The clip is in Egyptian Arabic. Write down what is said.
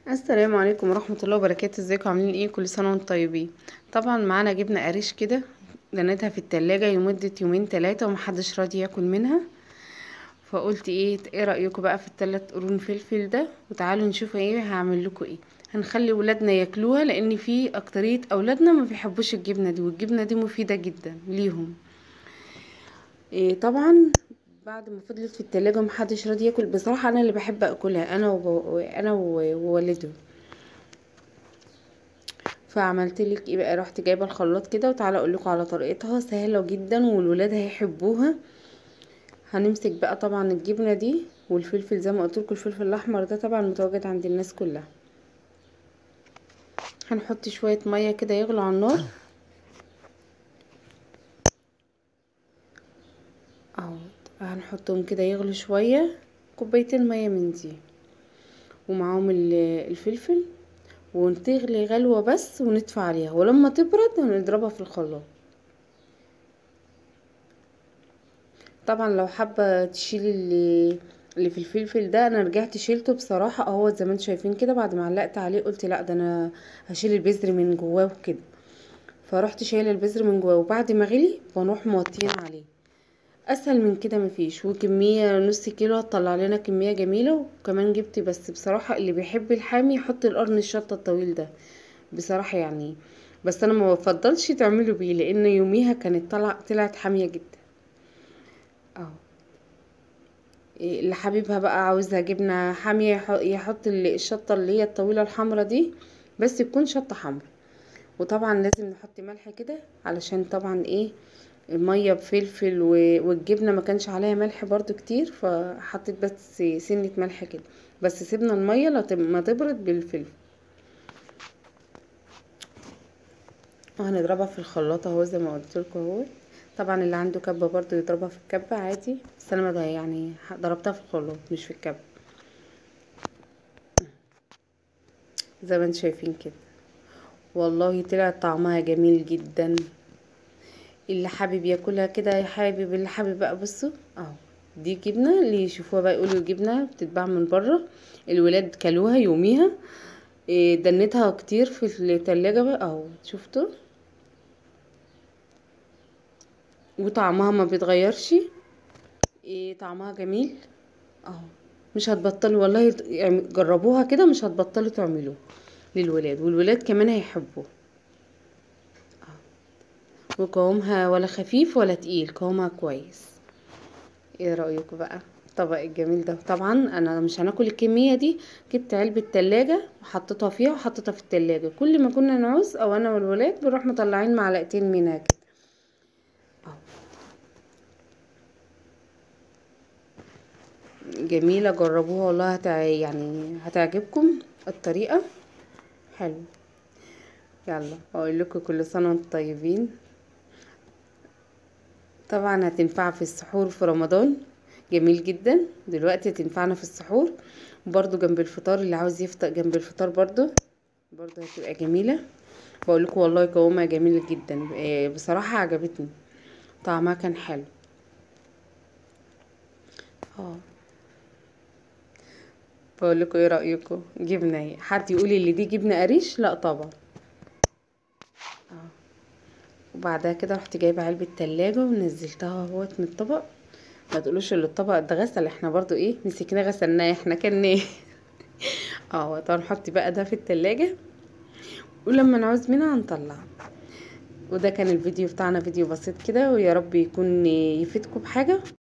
السلام عليكم ورحمة الله وبركاته ازيكم عاملين ايه كل سنة وانتم طيبين طبعا معانا جبنة قريش كده دنيتها في التلاجة لمدة يومين تلاتة ومحدش راضي ياكل منها فقلت ايه ايه رأيكم بقى في التلات قرون فلفل ده وتعالوا نشوف ايه هعمل لكم ايه هنخلي ولادنا ياكلوها لان في اكترية اولادنا ما بيحبوش الجبنة دي والجبنة دي مفيدة جدا ليهم إيه طبعا بعد ما فضلت في التلاجة محدش راضي ياكل بصراحة انا اللي بحب اكلها انا وب... انا ووالده فعملت لك ايه بقى رحت جايبه الخلاط كده وتعالى اقول لكم على طريقتها سهله جدا والولاد هيحبوها هنمسك بقى طبعا الجبنه دي والفلفل زي ما قلت لكم الفلفل الاحمر ده طبعا متواجد عند الناس كلها هنحط شويه ميه كده يغلوا على النار اهو هنحطهم كده يغلوا شويه كوبايتين ميه من دي ومعاهم الفلفل وتغلي غلوة بس وندفع عليها ولما تبرد هنضربها في الخلاط طبعا لو حابة تشيلي اللي, اللي في الفلفل ده انا رجعت شيلته بصراحة اهو زي ما انتم شايفين كده بعد ما علقت عليه قلت لا ده انا هشيل البذر من جواه وكده فرحت شايله البذر من جواه وبعد ما غلي بنروح موطين عليه اسهل من كده مفيش وكميه نص كيلو هتطلع لنا كميه جميله وكمان جبت بس بصراحه اللي بيحب الحامي يحط القرن الشطه الطويل ده بصراحه يعني بس انا ما بفضلش تعملوا بيه لان يوميها كانت طلع طلعت حاميه جدا اهو اللي حبيبها بقى عاوزها جبنه حاميه يحط الشطه اللي هي الطويله الحمرا دي بس تكون شطه حمرا وطبعا لازم نحط ملح كده علشان طبعا ايه الميه بفلفل والجبنه ما كانش عليها ملح برضو كتير فحطيت بس سنه ملح كده بس سيبنا الميه لما تبرد بالفلفل وهنضربها في الخلاط اهو زي ما قلت لكم اهو طبعا اللي عنده كبه برضو يضربها في الكبه عادي بس انا ما يعني ضربتها في الخلاط مش في الكبه زي ما انتم شايفين كده والله طلع طعمها جميل جدا اللي حابب ياكلها كده يا حابب اللي حابب بقى بصوا اهو دي جبنه اللي يشوفوها بقى يقولوا الجبنه بتتباع من بره الولاد كلوها يوميها إيه دنتها كتير في التلاجة بقى اهو شفتوا وطعمها ما بيتغيرش إيه طعمها جميل اهو مش هتبطلوا والله يعني جربوها كده مش هتبطلوا تعملوه للولاد والولاد كمان هيحبوه وقوامها ولا خفيف ولا تقيل قوامها كويس ايه رايكم بقى الطبق الجميل ده طبعا انا مش هناكل الكميه دي جبت علبه تلاجة وحطيتها فيها وحطيتها في التلاجة كل ما كنا نعوز او انا والولاد بنروح مطلعين معلقتين منها كده جميله جربوها والله هتع... يعني هتعجبكم الطريقه حلو يلا اقول لكم كل سنه وانتم طيبين طبعا هتنفع في السحور في رمضان جميل جدا دلوقتي تنفعنا في السحور برضو جنب الفطار اللي عاوز يفطر جنب الفطار برضو برضو هتبقى جميلة بقول لكم والله قوامها جميل جدا بصراحة عجبتني طعمها كان حلو اه بقول لكم ايه رايكم جبنه ايه حد يقول اللي دي جبنه قريش لا طبعا اه وبعدها كده رحت جايبه علبه تلاجة ونزلتها اهوت من الطبق ما تقولوش اللي الطبق ده غسل احنا برضو ايه مسكناه غسلناه احنا كلناه اه طبعا نحط بقى ده في التلاجة ولما نعوز منها هنطلع وده كان الفيديو بتاعنا فيديو بسيط كده ويا رب يكون يفيدكم بحاجه